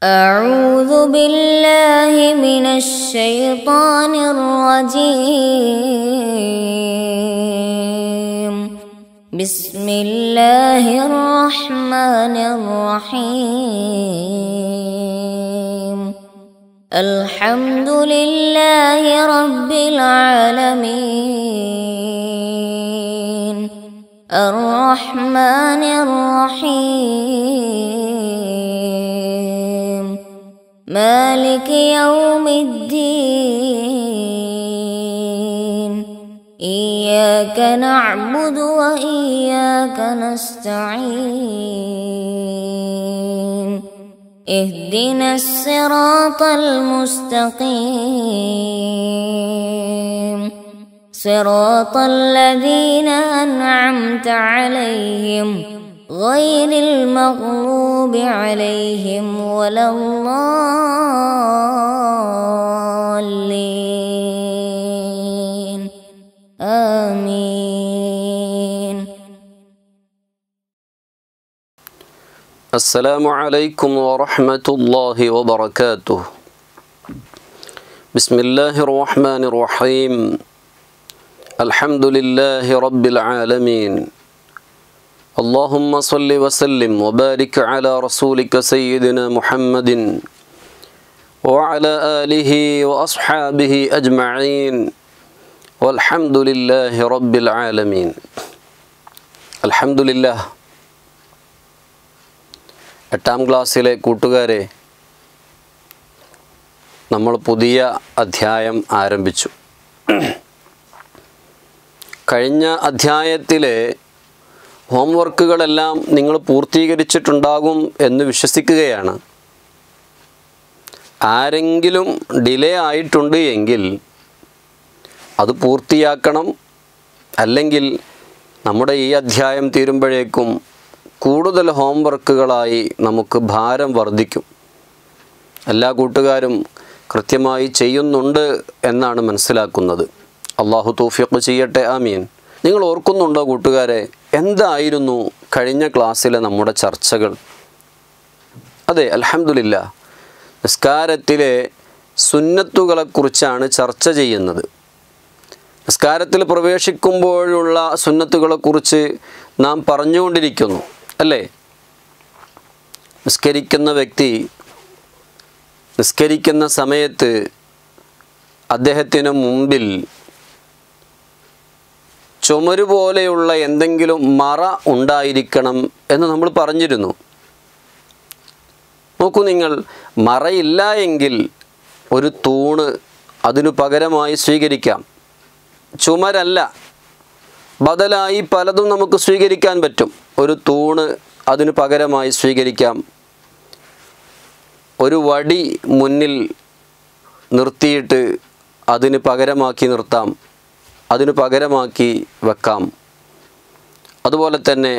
أعوذ بالله من الشيطان الرجيم بسم الله الرحمن الرحيم الحمد لله رب العالمين الرحمن الرحيم مالك يوم الدين إياك نعبد وإياك نستعين اهدنا الصراط المستقيم صراط الذين أنعمت عليهم غير المغضوب عليهم ولا الضالين آمين السلام عليكم ورحمة الله وبركاته بسم الله الرحمن الرحيم الحمد لله رب العالمين اللهم صل وسلم وبارك على رسولك سيدنا محمد وعلى آله وأصحابه أجمعين والحمد لله رب العالمين الحمد لله എട്ടാം ക്ലാസ്സിലെ കൂട്ടുകാരെ നമ്മൾ പുതിയ അധ്യായം ആരംഭിച്ചു കഴിഞ്ഞ അധ്യായത്തിലെ ഹോംവർക്കുകളെല്ലാം നിങ്ങൾ പൂർത്തീകരിച്ചിട്ടുണ്ടാകും എന്ന് വിശ്വസിക്കുകയാണ് ആരെങ്കിലും ഡിലേ ആയിട്ടുണ്ട് എങ്കിൽ അത് പൂർത്തിയാക്കണം അല്ലെങ്കിൽ നമ്മുടെ ഈ അധ്യായം തീരുമ്പോഴേക്കും കൂടുതൽ ഹോംവർക്കുകളായി നമുക്ക് ഭാരം വർദ്ധിക്കും എല്ലാ കൂട്ടുകാരും കൃത്യമായി ചെയ്യുന്നുണ്ട് എന്നാണ് മനസ്സിലാക്കുന്നത് അള്ളാഹു തൗഫീഖ് ചെയ്യട്ടെ ആമീൻ നിങ്ങൾ ഓർക്കുന്നുണ്ടോ കൂട്ടുകാരെ എന്തായിരുന്നു കഴിഞ്ഞ ക്ലാസ്സിലെ നമ്മുടെ ചർച്ചകൾ അതെ അൽഹംദുലില്ല നിസ്കാരത്തിലെ സുന്നത്തുകളെക്കുറിച്ചാണ് ചർച്ച ചെയ്യുന്നത് നിസ്കാരത്തിൽ പ്രവേശിക്കുമ്പോഴുള്ള സുന്നത്തുകളെക്കുറിച്ച് നാം പറഞ്ഞുകൊണ്ടിരിക്കുന്നു അല്ലേ നിസ്കരിക്കുന്ന വ്യക്തി നിസ്കരിക്കുന്ന സമയത്ത് അദ്ദേഹത്തിന് മുമ്പിൽ ചുമരു പോലെയുള്ള എന്തെങ്കിലും മറ ഉണ്ടായിരിക്കണം എന്ന് നമ്മൾ പറഞ്ഞിരുന്നു നോക്കൂ നിങ്ങൾ മറയില്ല എങ്കിൽ ഒരു തൂണ് അതിനു പകരമായി സ്വീകരിക്കാം ചുമരല്ല ബദലായി പലതും നമുക്ക് സ്വീകരിക്കാൻ പറ്റും ഒരു തൂണ് അതിന് പകരമായി സ്വീകരിക്കാം ഒരു വടി മുന്നിൽ നിർത്തിയിട്ട് അതിന് പകരമാക്കി നിർത്താം അതിന് പകരമാക്കി വെക്കാം അതുപോലെ തന്നെ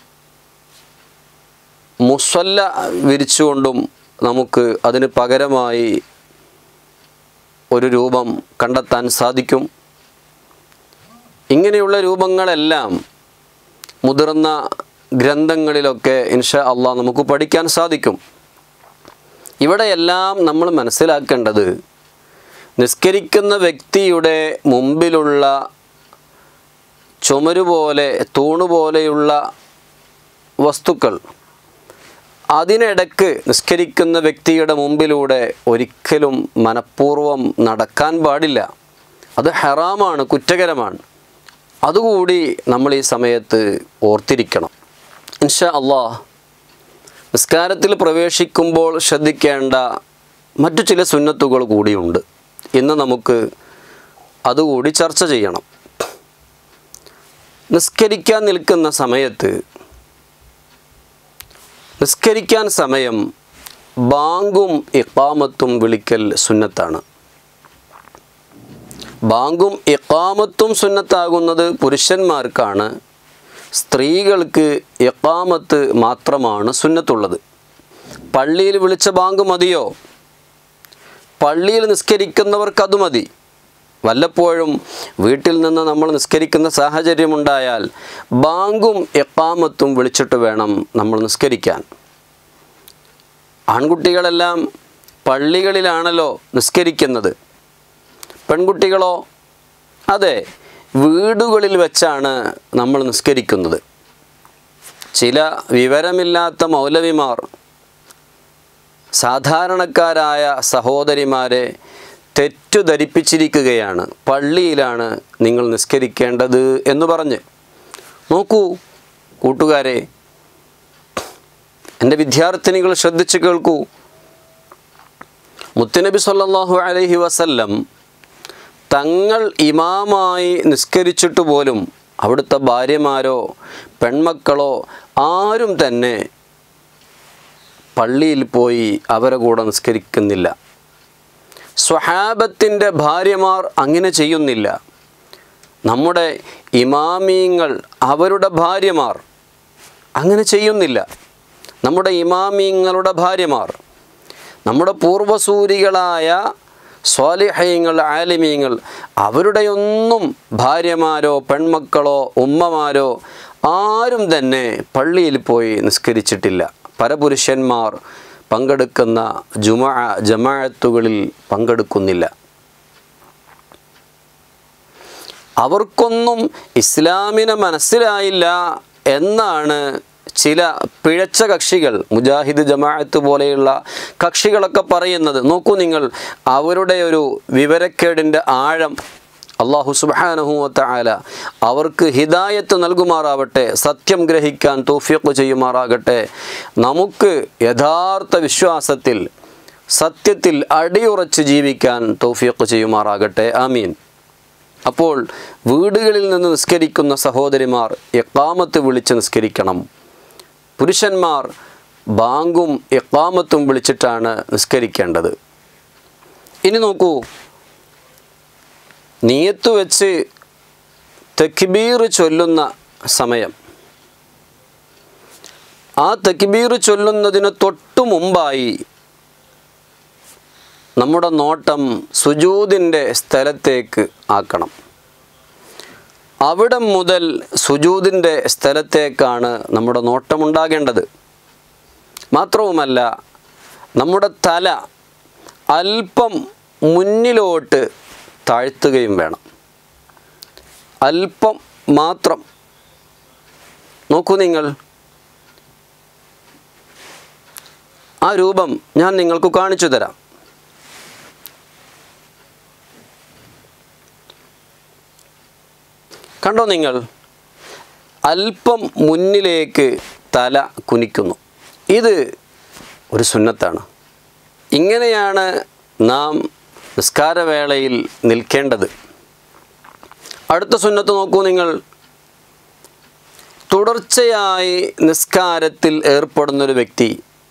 മുസല്ല വിരിച്ചുകൊണ്ടും നമുക്ക് അതിന് പകരമായി ഒരു രൂപം കണ്ടെത്താൻ സാധിക്കും ഇങ്ങനെയുള്ള രൂപങ്ങളെല്ലാം മുതിർന്ന ഗ്രന്ഥങ്ങളിലൊക്കെ ഇൻഷാ അള്ളാഹ് നമുക്ക് പഠിക്കാൻ സാധിക്കും ഇവിടെയെല്ലാം നമ്മൾ മനസ്സിലാക്കേണ്ടത് നിസ്കരിക്കുന്ന വ്യക്തിയുടെ മുമ്പിലുള്ള ചുമരു പോലെ തൂണ് പോലെയുള്ള വസ്തുക്കൾ അതിനിടക്ക് നിസ്കരിക്കുന്ന വ്യക്തിയുടെ മുമ്പിലൂടെ ഒരിക്കലും മനഃപൂർവ്വം നടക്കാൻ പാടില്ല അത് ഹറാമാണ് കുറ്റകരമാണ് അതുകൂടി നമ്മൾ ഈ സമയത്ത് ഓർത്തിരിക്കണം ഇൻഷാ അള്ളാഹ് നിസ്കാരത്തിൽ പ്രവേശിക്കുമ്പോൾ ശ്രദ്ധിക്കേണ്ട മറ്റു ചില സുന്നത്തുകൾ കൂടിയുണ്ട് ഇന്ന് നമുക്ക് അതുകൂടി ചർച്ച ചെയ്യണം നിസ്കരിക്കാൻ നിൽക്കുന്ന സമയത്ത് നിസ്കരിക്കാൻ സമയം ബാങ്കും ഇക്കാമത്തും വിളിക്കൽ സുന്നത്താണ് ബാങ്കും ഇക്കാമത്തും സുന്നത്താകുന്നത് പുരുഷന്മാർക്കാണ് സ്ത്രീകൾക്ക് ഇക്കാമത്ത് മാത്രമാണ് സുന്നത്തുള്ളത് പള്ളിയിൽ വിളിച്ച ബാങ്ക് മതിയോ പള്ളിയിൽ നിസ്കരിക്കുന്നവർക്ക് അത് മതി വല്ലപ്പോഴും വീട്ടിൽ നിന്ന് നമ്മൾ നിസ്കരിക്കുന്ന സാഹചര്യമുണ്ടായാൽ ബാങ്കും എക്കാമത്തും വിളിച്ചിട്ട് വേണം നമ്മൾ നിസ്കരിക്കാൻ ആൺകുട്ടികളെല്ലാം പള്ളികളിലാണല്ലോ നിസ്കരിക്കുന്നത് പെൺകുട്ടികളോ അതെ വീടുകളിൽ വെച്ചാണ് നമ്മൾ നിസ്കരിക്കുന്നത് ചില വിവരമില്ലാത്ത മൗലവിമാർ സാധാരണക്കാരായ സഹോദരിമാരെ തെറ്റുധരിപ്പിച്ചിരിക്കുകയാണ് പള്ളിയിലാണ് നിങ്ങൾ നിസ്കരിക്കേണ്ടത് എന്ന് പറഞ്ഞ് നോക്കൂ കൂട്ടുകാരെ എൻ്റെ വിദ്യാർത്ഥിനികൾ ശ്രദ്ധിച്ചു കേൾക്കൂ മുത്തുനബി സല്ലല്ലാഹു അലൈഹി വസല്ലം തങ്ങൾ ഇമാമായി നിസ്കരിച്ചിട്ട് പോലും അവിടുത്തെ ഭാര്യമാരോ പെൺമക്കളോ ആരും തന്നെ പള്ളിയിൽ പോയി അവരെ കൂടെ നിസ്കരിക്കുന്നില്ല സ്വഹാബത്തിൻ്റെ ഭാര്യമാർ അങ്ങനെ ചെയ്യുന്നില്ല നമ്മുടെ ഇമാമീങ്ങൾ അവരുടെ ഭാര്യമാർ അങ്ങനെ ചെയ്യുന്നില്ല നമ്മുടെ ഇമാമീങ്ങളുടെ ഭാര്യമാർ നമ്മുടെ പൂർവസൂരികളായ സ്വാലിഹയങ്ങൾ ആലിമീങ്ങൾ അവരുടെയൊന്നും ഭാര്യമാരോ പെൺമക്കളോ ഉമ്മമാരോ ആരും തന്നെ പള്ളിയിൽ പോയി നിസ്കരിച്ചിട്ടില്ല പരപുരുഷന്മാർ പങ്കെടുക്കുന്ന ജുമാ ജമാഅത്തുകളിൽ പങ്കെടുക്കുന്നില്ല അവർക്കൊന്നും ഇസ്ലാമിനെ മനസ്സിലായില്ല എന്നാണ് ചില പിഴച്ച കക്ഷികൾ മുജാഹിദ് ജമാഅത്ത് പോലെയുള്ള കക്ഷികളൊക്കെ പറയുന്നത് നോക്കൂ നിങ്ങൾ അവരുടെ ഒരു വിവരക്കേടിൻ്റെ ആഴം അള്ളാഹു സുബാനഹുവത്ത ആല അവർക്ക് ഹിദായത്ത് നൽകുമാറാവട്ടെ സത്യം ഗ്രഹിക്കാൻ തോഫിയൊക്കെ ചെയ്യുമാറാകട്ടെ നമുക്ക് യഥാർത്ഥ വിശ്വാസത്തിൽ സത്യത്തിൽ അടിയുറച്ച് ജീവിക്കാൻ തോഫിയൊക്കെ ചെയ്യുമാറാകട്ടെ ആമീൻ അപ്പോൾ വീടുകളിൽ നിന്ന് നിസ്കരിക്കുന്ന സഹോദരിമാർ എക്കാമത്ത് വിളിച്ച് നിസ്കരിക്കണം പുരുഷന്മാർ ബാങ്കും എക്കാമത്തും വിളിച്ചിട്ടാണ് നിസ്കരിക്കേണ്ടത് ഇനി നോക്കൂ നീയത്ത് വെച്ച് തെക്കിബീർ ചൊല്ലുന്ന സമയം ആ തെക്കിബീർ ചൊല്ലുന്നതിന് തൊട്ടു മുമ്പായി നമ്മുടെ നോട്ടം സുജൂതിൻ്റെ സ്ഥലത്തേക്ക് ആക്കണം അവിടെ മുതൽ സുജൂതിൻ്റെ സ്ഥലത്തേക്കാണ് നമ്മുടെ നോട്ടമുണ്ടാകേണ്ടത് മാത്രവുമല്ല നമ്മുടെ തല അല്പം മുന്നിലോട്ട് താഴ്ത്തുകയും വേണം അല്പം മാത്രം നോക്കൂ നിങ്ങൾ ആ രൂപം ഞാൻ നിങ്ങൾക്ക് കാണിച്ചു തരാം കണ്ടോ നിങ്ങൾ അല്പം മുന്നിലേക്ക് തല കുനിക്കുന്നു ഇത് ഒരു സുന്നത്താണ് ഇങ്ങനെയാണ് നാം നിസ്കാരവേളയിൽ നിൽക്കേണ്ടത് അടുത്ത സുന്നത്ത് നോക്കൂ നിങ്ങൾ തുടർച്ചയായി നിസ്കാരത്തിൽ ഏർപ്പെടുന്നൊരു വ്യക്തി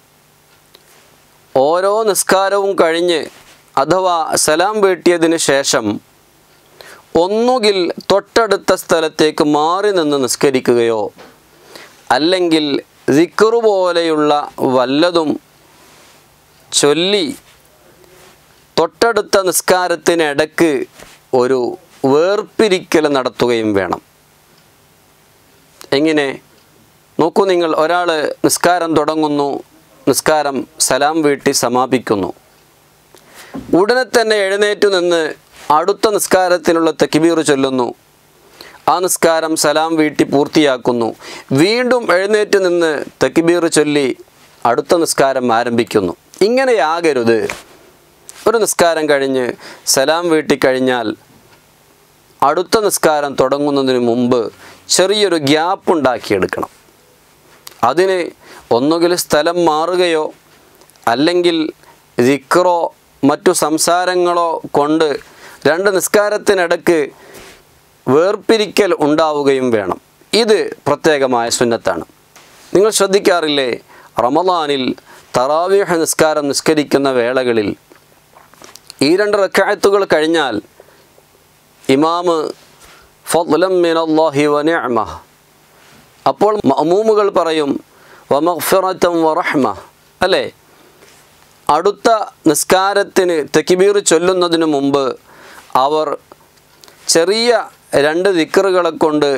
ഓരോ നിസ്കാരവും കഴിഞ്ഞ് അഥവാ സലാം വീട്ടിയതിന് ശേഷം ഒന്നുകിൽ തൊട്ടടുത്ത സ്ഥലത്തേക്ക് മാറി നിന്ന് നിസ്കരിക്കുകയോ അല്ലെങ്കിൽ ദിക്കറു പോലെയുള്ള വല്ലതും ചൊല്ലി തൊട്ടടുത്ത നിസ്കാരത്തിനിടക്ക് ഒരു വേർപിരിക്കൽ നടത്തുകയും വേണം എങ്ങനെ നോക്കൂ നിങ്ങൾ ഒരാൾ നിസ്കാരം തുടങ്ങുന്നു നിസ്കാരം സലാം വീട്ടി സമാപിക്കുന്നു ഉടനെ തന്നെ എഴുന്നേറ്റു നിന്ന് അടുത്ത നിസ്കാരത്തിനുള്ള തെക്കിബീർ ചൊല്ലുന്നു ആ നിസ്കാരം സലാം വീട്ടി പൂർത്തിയാക്കുന്നു വീണ്ടും എഴുന്നേറ്റ് നിന്ന് തെക്കിബീർ ചൊല്ലി അടുത്ത നിസ്കാരം ആരംഭിക്കുന്നു ഇങ്ങനെയാകരുത് ഒരു നിസ്കാരം കഴിഞ്ഞ് സലാം വീട്ടി കഴിഞ്ഞാൽ അടുത്ത നിസ്കാരം തുടങ്ങുന്നതിന് മുമ്പ് ചെറിയൊരു ഗ്യാപ്പ് ഉണ്ടാക്കിയെടുക്കണം അതിന് ഒന്നുകിൽ സ്ഥലം മാറുകയോ അല്ലെങ്കിൽ ദിക്റോ മറ്റു സംസാരങ്ങളോ കൊണ്ട് രണ്ട് നിസ്കാരത്തിനിടക്ക് വേർപിരിക്കൽ ഉണ്ടാവുകയും വേണം ഇത് പ്രത്യേകമായ സുന്നത്താണ് നിങ്ങൾ ശ്രദ്ധിക്കാറില്ലേ റമദാനിൽ തറാവീഹ നിസ്കാരം നിസ്കരിക്കുന്ന വേളകളിൽ ഈ രണ്ട് റക്കായത്തുകൾ കഴിഞ്ഞാൽ ഇമാമ് ഫضലം മിനല്ലാഹി വനിഅമ അപ്പോൾ മഅമൂമുകൾ പറയും വമഗ്ഫിറത്തം വറഹ്മ അല്ലേ അടുത്ത നിസ്കാരത്തിന് തെക്കിബീർ ചൊല്ലുന്നതിന് മുമ്പ് അവർ ചെറിയ രണ്ട് ദിക്കറുകളെ കൊണ്ട്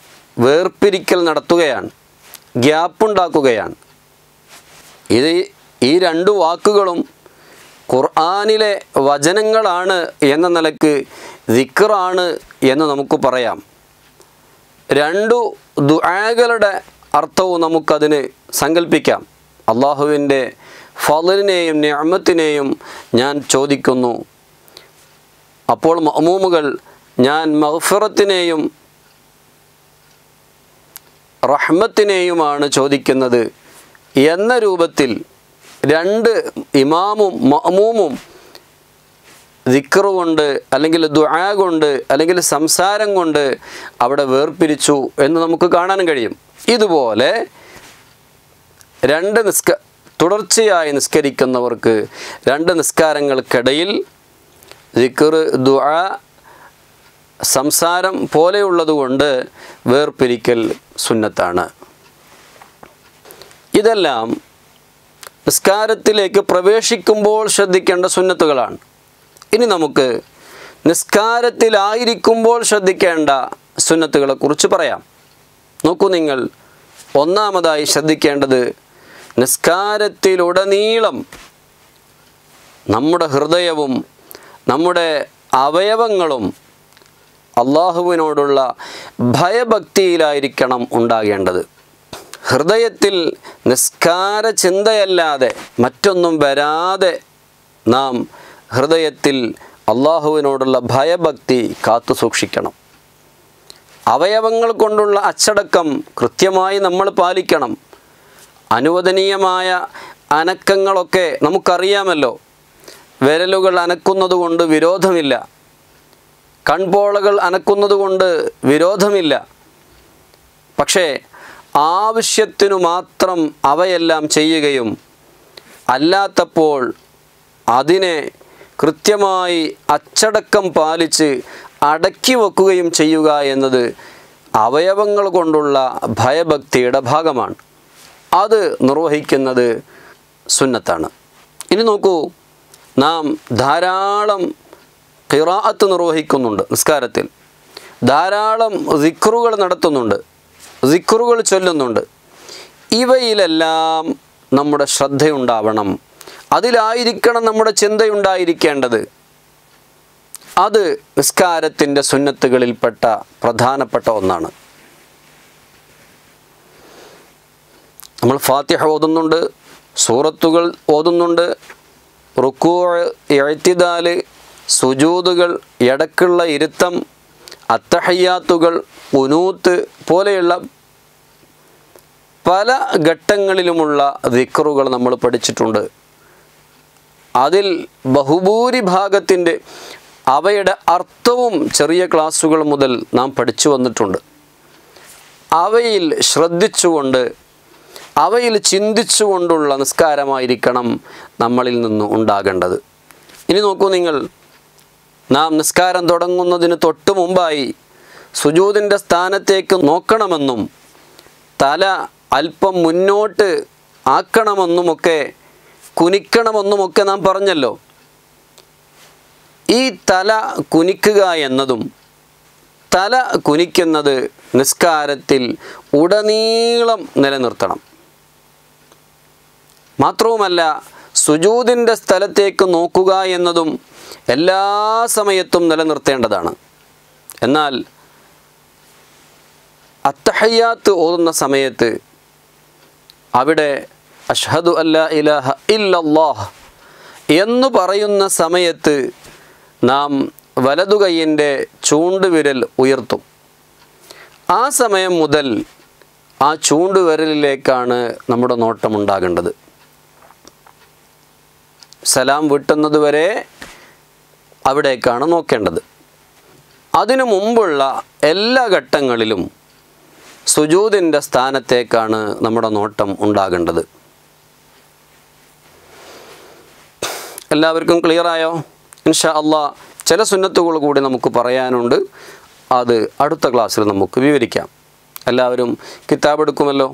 വേർപിരിക്കൽ നടത്തുകയാണ് ഗ്യാപ്പ് ഉണ്ടാക്കുകയാണ് ഇത് ഈ രണ്ട് വാക്കുകളും ഖുർആാനിലെ വചനങ്ങളാണ് എന്ന നിലക്ക് ദിക്റാണ് എന്ന് നമുക്ക് പറയാം രണ്ടു ദുആകളുടെ അർത്ഥവും നമുക്കതിന് സങ്കല്പിക്കാം അള്ളാഹുവിൻ്റെ ഫലിനെയും ഞാമത്തിനെയും ഞാൻ ചോദിക്കുന്നു അപ്പോൾ മഅമൂമുകൾ ഞാൻ മഹഫിറത്തിനെയും റഹ്മത്തിനെയുമാണ് ചോദിക്കുന്നത് എന്ന രൂപത്തിൽ രണ്ട് ഇമാമും മഅമൂമും ദിക്റ് കൊണ്ട് അല്ലെങ്കിൽ ദുആ കൊണ്ട് അല്ലെങ്കിൽ സംസാരം കൊണ്ട് അവിടെ വേർപിരിച്ചു എന്ന് നമുക്ക് കാണാൻ കഴിയും ഇതുപോലെ രണ്ട് നിസ്ക തുടർച്ചയായി നിസ്കരിക്കുന്നവർക്ക് രണ്ട് നിസ്കാരങ്ങൾക്കിടയിൽ ദിക്റ് ദുആ സംസാരം പോലെയുള്ളതുകൊണ്ട് വേർപിരിക്കൽ സുന്നത്താണ് ഇതെല്ലാം നിസ്കാരത്തിലേക്ക് പ്രവേശിക്കുമ്പോൾ ശ്രദ്ധിക്കേണ്ട സുന്നത്തുകളാണ് ഇനി നമുക്ക് നിസ്കാരത്തിലായിരിക്കുമ്പോൾ ശ്രദ്ധിക്കേണ്ട സുന്നത്തുകളെ കുറിച്ച് പറയാം നോക്കൂ നിങ്ങൾ ഒന്നാമതായി ശ്രദ്ധിക്കേണ്ടത് നിസ്കാരത്തിലുടനീളം നമ്മുടെ ഹൃദയവും നമ്മുടെ അവയവങ്ങളും അള്ളാഹുവിനോടുള്ള ഭയഭക്തിയിലായിരിക്കണം ഉണ്ടാകേണ്ടത് ഹൃദയത്തിൽ നിസ്കാര ചിന്തയല്ലാതെ മറ്റൊന്നും വരാതെ നാം ഹൃദയത്തിൽ അള്ളാഹുവിനോടുള്ള ഭയഭക്തി കാത്തു സൂക്ഷിക്കണം അവയവങ്ങൾ കൊണ്ടുള്ള അച്ചടക്കം കൃത്യമായി നമ്മൾ പാലിക്കണം അനുവദനീയമായ അനക്കങ്ങളൊക്കെ നമുക്കറിയാമല്ലോ വിരലുകൾ അനക്കുന്നത് കൊണ്ട് വിരോധമില്ല കൺപോളകൾ അനക്കുന്നത് കൊണ്ട് വിരോധമില്ല പക്ഷേ ആവശ്യത്തിനു മാത്രം അവയെല്ലാം ചെയ്യുകയും അല്ലാത്തപ്പോൾ അതിനെ കൃത്യമായി അച്ചടക്കം പാലിച്ച് അടക്കി വെക്കുകയും ചെയ്യുക എന്നത് അവയവങ്ങൾ കൊണ്ടുള്ള ഭയഭക്തിയുടെ ഭാഗമാണ് അത് നിർവഹിക്കുന്നത് സുന്നത്താണ് ഇനി നോക്കൂ നാം ധാരാളം ഖിറാഅത്ത് നിർവഹിക്കുന്നുണ്ട് നിസ്കാരത്തിൽ ധാരാളം സിക്റുകൾ നടത്തുന്നുണ്ട് സിക്റുകൾ ചൊല്ലുന്നുണ്ട് ഇവയിലെല്ലാം നമ്മുടെ ശ്രദ്ധയുണ്ടാവണം അതിലായിരിക്കണം നമ്മുടെ ചിന്തയുണ്ടായിരിക്കേണ്ടത് അത് നിസ്കാരത്തിൻ്റെ സുന്നത്തുകളിൽപ്പെട്ട പ്രധാനപ്പെട്ട ഒന്നാണ് നമ്മൾ ഫാത്തിഹ ഓതുന്നുണ്ട് സൂറത്തുകൾ ഓതുന്നുണ്ട് റുക്കൂ എഴുത്തിദാല് സുജൂതുകൾ ഇടക്കുള്ള ഇരുത്തം അത്തഹയ്യാത്തുകൾ ഉനൂത്ത് പോലെയുള്ള പല ഘട്ടങ്ങളിലുമുള്ള ദിക്റുകൾ നമ്മൾ പഠിച്ചിട്ടുണ്ട് അതിൽ ബഹുഭൂരിഭാഗത്തിൻ്റെ അവയുടെ അർത്ഥവും ചെറിയ ക്ലാസ്സുകൾ മുതൽ നാം പഠിച്ചു വന്നിട്ടുണ്ട് അവയിൽ ശ്രദ്ധിച്ചുകൊണ്ട് അവയിൽ ചിന്തിച്ചുകൊണ്ടുള്ള നിസ്കാരമായിരിക്കണം നമ്മളിൽ നിന്ന് ഉണ്ടാകേണ്ടത് ഇനി നോക്കൂ നിങ്ങൾ നാം നിസ്കാരം തുടങ്ങുന്നതിന് തൊട്ട് മുമ്പായി സുജൂതിൻ്റെ സ്ഥാനത്തേക്ക് നോക്കണമെന്നും തല അല്പം മുന്നോട്ട് ആക്കണമെന്നുമൊക്കെ കുനിക്കണമെന്നുമൊക്കെ നാം പറഞ്ഞല്ലോ ഈ തല കുനിക്കുക എന്നതും തല കുനിക്കുന്നത് നിസ്കാരത്തിൽ ഉടനീളം നിലനിർത്തണം മാത്രവുമല്ല സുജൂതിൻ്റെ സ്ഥലത്തേക്ക് നോക്കുക എന്നതും എല്ലാ സമയത്തും നിലനിർത്തേണ്ടതാണ് എന്നാൽ അത്തഹയ്യാത്ത് ഓതുന്ന സമയത്ത് അവിടെ അഷ്ഹദു അല്ല ഇലാഹ ഇല്ലല്ലാഹ് എന്ന് പറയുന്ന സമയത്ത് നാം വലതുകൈയിൻ്റെ ചൂണ്ടുവിരൽ ഉയർത്തും ആ സമയം മുതൽ ആ ചൂണ്ടുവിരലിലേക്കാണ് നമ്മുടെ നോട്ടം ഉണ്ടാകേണ്ടത് സലാം വിട്ടുന്നത് വരെ അവിടേക്കാണ് നോക്കേണ്ടത് അതിനു മുമ്പുള്ള എല്ലാ ഘട്ടങ്ങളിലും സുജൂതിൻ്റെ സ്ഥാനത്തേക്കാണ് നമ്മുടെ നോട്ടം ഉണ്ടാകേണ്ടത് എല്ലാവർക്കും ക്ലിയറായോ ഇൻഷാ അള്ളാ ചില സുന്നത്തുകൾ കൂടി നമുക്ക് പറയാനുണ്ട് അത് അടുത്ത ക്ലാസ്സിൽ നമുക്ക് വിവരിക്കാം എല്ലാവരും കിതാബ് എടുക്കുമല്ലോ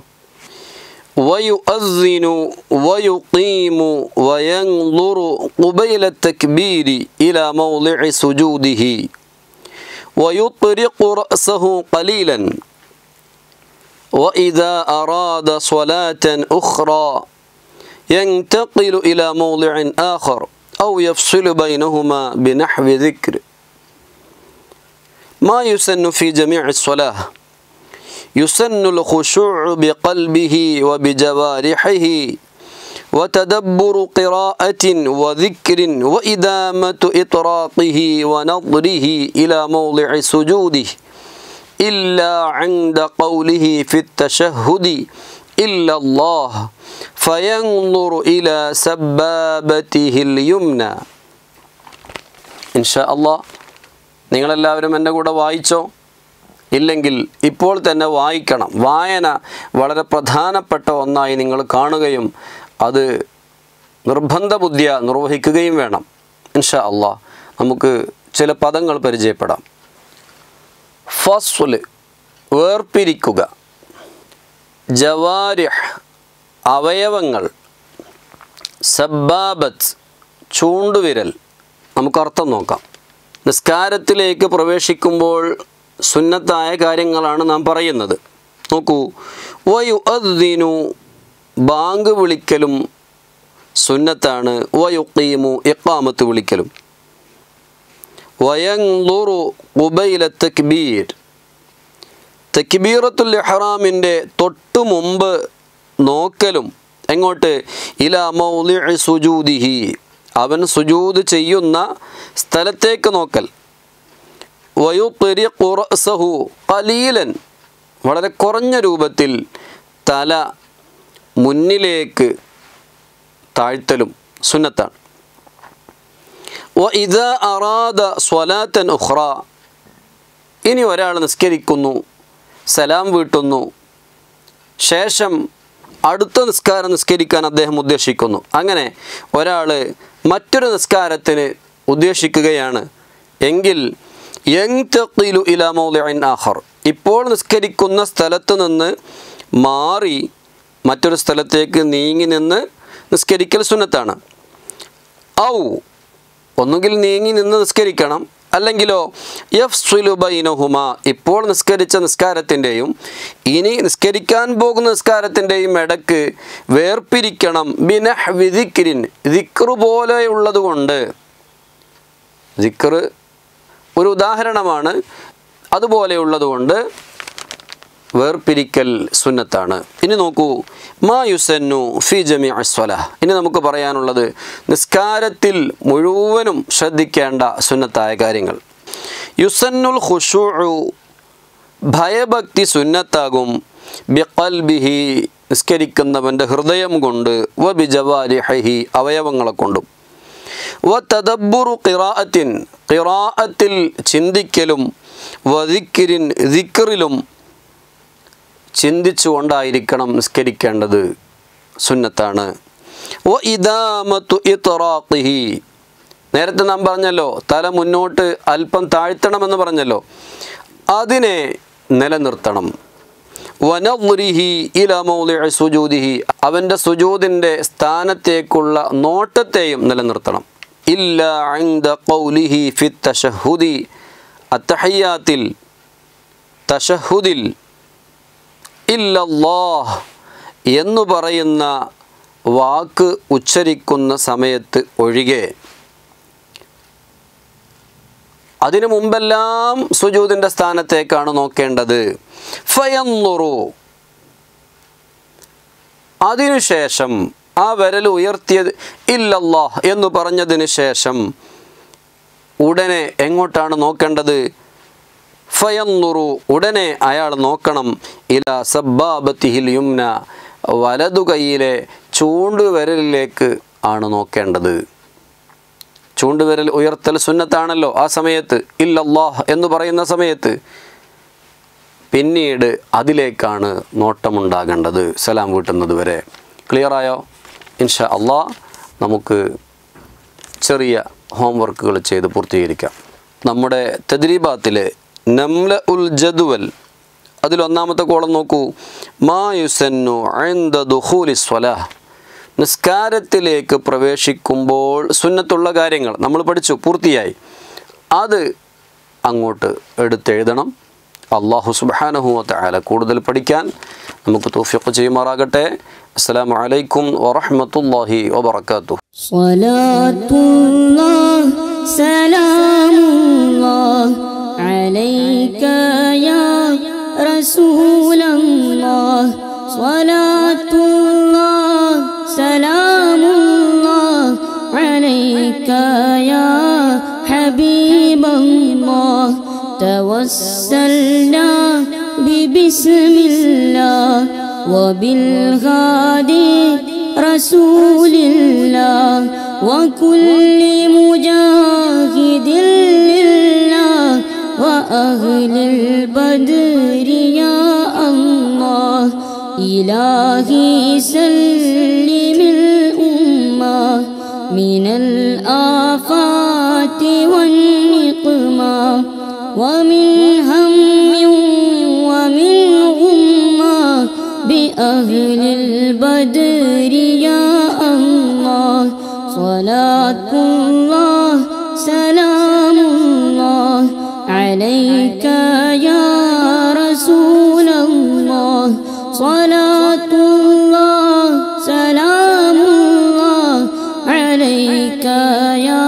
ويؤذن ويقيم وينظر قبيل التكبير إلى موضع سجوده ويطرق رأسه قليلا وإذا أراد صلاة أخرى ينتقل إلى موضع آخر أو يفصل بينهما بنحو ذكر ما يسن في جميع الصلاة يسن الخشوع بقلبه وبجوارحه وتدبر قراءة وذكر وإدامة إطراقه ونظره إلى موضع سجوده إلا عند قوله في التشهد إلا الله فينظر إلى سبابته اليمنى إن شاء الله നിങ്ങളെല്ലാവരും എൻ്റെ കൂടെ വായിച്ചോ ഇല്ലെങ്കിൽ ഇപ്പോൾ തന്നെ വായിക്കണം വായന വളരെ പ്രധാനപ്പെട്ട ഒന്നായി നിങ്ങൾ കാണുകയും അത് നിർബന്ധ ബുദ്ധിയ നിർവഹിക്കുകയും വേണം ഇൻഷാ അള്ളാ നമുക്ക് ചില പദങ്ങൾ പരിചയപ്പെടാം ഫസ്ല് വേർപിരിക്കുക ജവാരിഹ് അവയവങ്ങൾ സബ്ബാബത്ത് ചൂണ്ടുവിരൽ നമുക്ക് അർത്ഥം നോക്കാം നിസ്കാരത്തിലേക്ക് പ്രവേശിക്കുമ്പോൾ സുന്നത്തായ കാര്യങ്ങളാണ് നാം പറയുന്നത് നോക്കൂ വയു അദ്ദിനു ബാങ്ക് വിളിക്കലും സുന്നത്താണ് വയുക്കീമു ഇക്കാമത്ത് വിളിക്കലും വയങ്ലുറു കുബൈല തക്ബീർ തക്ബീറത്തുൽ ഇഹ്റാമിൻ്റെ തൊട്ടു മുമ്പ് നോക്കലും എങ്ങോട്ട് ഇല മൗലി സുജൂദിഹി അവൻ സുജൂദ് ചെയ്യുന്ന സ്ഥലത്തേക്ക് നോക്കൽ വയുത്തിരി ഖുറസഹു കലീലൻ വളരെ കുറഞ്ഞ രൂപത്തിൽ തല മുന്നിലേക്ക് താഴ്ത്തലും സുന്നത്താണ് വ ഇത അറാദ സ്വലാത്തൻ ഉഖ്റ ഇനി ഒരാൾ നിസ്കരിക്കുന്നു സലാം വീട്ടുന്നു ശേഷം അടുത്ത നിസ്കാരം നിസ്കരിക്കാൻ അദ്ദേഹം ഉദ്ദേശിക്കുന്നു അങ്ങനെ ഒരാൾ മറ്റൊരു നിസ്കാരത്തിന് ഉദ്ദേശിക്കുകയാണ് എങ്കിൽ യങ് തഖീലു ഇലാ മൗലിഇൻ ആഖർ ഇപ്പോൾ നിസ്കരിക്കുന്ന സ്ഥലത്ത് നിന്ന് മാറി മറ്റൊരു സ്ഥലത്തേക്ക് നീങ്ങി നിന്ന് നിസ്കരിക്കൽ സുന്നത്താണ് ഔ ഒന്നുകിൽ നീങ്ങി നിന്ന് നിസ്കരിക്കണം അല്ലെങ്കിലോ യഫ് ബൈനഹുമ ഇപ്പോൾ നിസ്കരിച്ച നിസ്കാരത്തിൻ്റെയും ഇനി നിസ്കരിക്കാൻ പോകുന്ന നിസ്കാരത്തിൻ്റെയും ഇടക്ക് വേർപിരിക്കണം ബിനഹ് വിദിക്കിരിൻ ദിക്റ് പോലെയുള്ളത് കൊണ്ട് ദിക്റ് ഒരു ഉദാഹരണമാണ് അതുപോലെയുള്ളത് കൊണ്ട് വേർപിരിക്കൽ സുന്നത്താണ് ഇനി നോക്കൂ മാ യുസന്നു ഫി ജമി അസ്വല ഇനി നമുക്ക് പറയാനുള്ളത് നിസ്കാരത്തിൽ മുഴുവനും ശ്രദ്ധിക്കേണ്ട സുന്നത്തായ കാര്യങ്ങൾ യുസന്നുൽ ഖുഷൂ ഭയഭക്തി സുന്നത്താകും ബിഖൽബിഹി നിസ്കരിക്കുന്നവൻ്റെ ഹൃദയം കൊണ്ട് വ ബിജവാരിഹി അവയവങ്ങളെ കൊണ്ടും വ തദബ്ബുറു ഖിറാഅത്തിൻ ഖിറാഅത്തിൽ ചിന്തിക്കലും വദിക്കിരിൻ ദിക്റിലും ചിന്തിച്ചുകൊണ്ടായിരിക്കണം നിസ്കരിക്കേണ്ടത് സുന്നത്താണ് വ ഇദാമത്തു ഇത്റാഖിഹി നേരത്തെ നാം പറഞ്ഞല്ലോ തല മുന്നോട്ട് അല്പം താഴ്ത്തണമെന്ന് പറഞ്ഞല്ലോ അതിനെ നിലനിർത്തണം വനവുരിഹി ഇല മൗലി സുജൂദിഹി അവൻ്റെ സുജൂദിൻ്റെ സ്ഥാനത്തേക്കുള്ള നോട്ടത്തെയും നിലനിർത്തണം ഇല്ല ഐന്ദ ഖൗലിഹി ഫി തശഹുദി അത്തഹയ്യാത്തിൽ തശഹുദിൽ ഇല്ലല്ലാഹ് എന്ന് പറയുന്ന വാക്ക് ഉച്ചരിക്കുന്ന സമയത്ത് ഒഴികെ അതിനു മുമ്പെല്ലാം സുജൂദിൻ്റെ സ്ഥാനത്തേക്കാണ് നോക്കേണ്ടത് ഫയന്നുറു അതിനുശേഷം ആ വിരൽ ഉയർത്തിയത് ഇല്ലല്ലാഹ് എന്ന് പറഞ്ഞതിന് ശേഷം ഉടനെ എങ്ങോട്ടാണ് നോക്കേണ്ടത് ഫയന്നുറു ഉടനെ അയാൾ നോക്കണം ഇല സബ്ബാബത്തിഹിൽ യുംന വലതു കൈയിലെ ചൂണ്ടുവിരലിലേക്ക് ആണ് നോക്കേണ്ടത് ചൂണ്ടുവിരൽ ഉയർത്തൽ സുന്നത്താണല്ലോ ആ സമയത്ത് ഇല്ലല്ലാഹ് എന്ന് പറയുന്ന സമയത്ത് പിന്നീട് അതിലേക്കാണ് നോട്ടമുണ്ടാകേണ്ടത് സലാം വീട്ടുന്നത് വരെ ക്ലിയറായോ ഇൻഷാ അള്ളാ നമുക്ക് ചെറിയ ഹോംവർക്കുകൾ ചെയ്ത് പൂർത്തീകരിക്കാം നമ്മുടെ തദ്രീബാത്തിലെ നംല ഉൽ ജദുവൽ അതിലൊന്നാമത്തെ കോളം നോക്കൂ മാ യുസന്നു ഐന്ദ ദുഹൂലി സ്വലാഹ് നിസ്കാരത്തിലേക്ക് പ്രവേശിക്കുമ്പോൾ സുന്നത്തുള്ള കാര്യങ്ങൾ നമ്മൾ പഠിച്ചു പൂർത്തിയായി അത് അങ്ങോട്ട് എടുത്തെഴുതണം അള്ളാഹു സുബാനഹുവത്ത ആല കൂടുതൽ പഠിക്കാൻ നമുക്ക് തോഫിക്ക് ചെയ്യുമാറാകട്ടെ അസ്സലാമു അലൈക്കും വറഹ്മത്തുള്ളാഹി വബറകാതുഹു صلاة الله سلام الله عليك يا رسول الله صلاة الله سلام الله عليك يا حبيب الله توسلنا ببسم الله وبالغادي رسول الله وكل مجاهد لله وأهل البدر يا الله إلهي سلم الأمة من الآفات والنقمة ومن هم ومن غمة بأهل البدر يا الله صلاة الله سلام الله عليك يا رسول الله صلاة الله سلام الله عليك يا